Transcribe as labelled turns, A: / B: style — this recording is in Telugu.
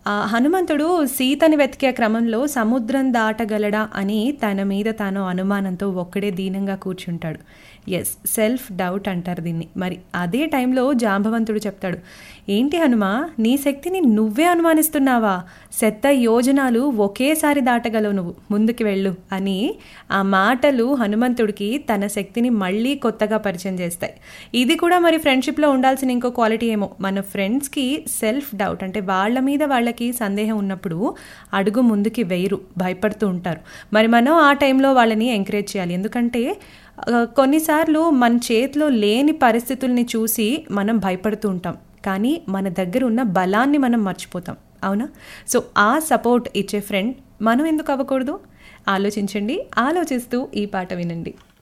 A: ఆ హనుమంతుడు సీతని వెతికే క్రమంలో సముద్రం దాటగలడా అని తన మీద తాను అనుమానంతో ఒక్కడే దీనంగా కూర్చుంటాడు ఎస్ సెల్ఫ్ డౌట్ అంటారు దీన్ని మరి అదే టైంలో జాంబవంతుడు చెప్తాడు ఏంటి హనుమ నీ శక్తిని నువ్వే అనుమానిస్తున్నావా శత యోజనాలు ఒకేసారి దాటగలవు నువ్వు ముందుకు వెళ్ళు అని ఆ మాటలు హనుమంతుడికి తన శక్తిని మళ్ళీ కొత్తగా పరిచయం చేస్తాయి ఇది కూడా మరి ఫ్రెండ్షిప్లో ఉండాల్సిన ఇంకో క్వాలిటీ ఏమో మన ఫ్రెండ్స్కి సెల్ఫ్ డౌట్ అంటే వాళ్ళ మీద వాళ్ళకి సందేహం ఉన్నప్పుడు అడుగు ముందుకి వేయరు భయపడుతూ ఉంటారు మరి మనం ఆ టైంలో వాళ్ళని ఎంకరేజ్ చేయాలి ఎందుకంటే ఆ, కొన్నిసార్లు మన చేతిలో లేని పరిస్థితుల్ని చూసి మనం భయపడుతూ ఉంటాం కానీ మన దగ్గర ఉన్న బలాన్ని మనం మర్చిపోతాం అవునా సో ఆ సపోర్ట్ ఇచ్చే ఫ్రెండ్ మనం ఎందుకు అవ్వకూడదు ఆలోచించండి ఆలోచిస్తూ ఈ పాట వినండి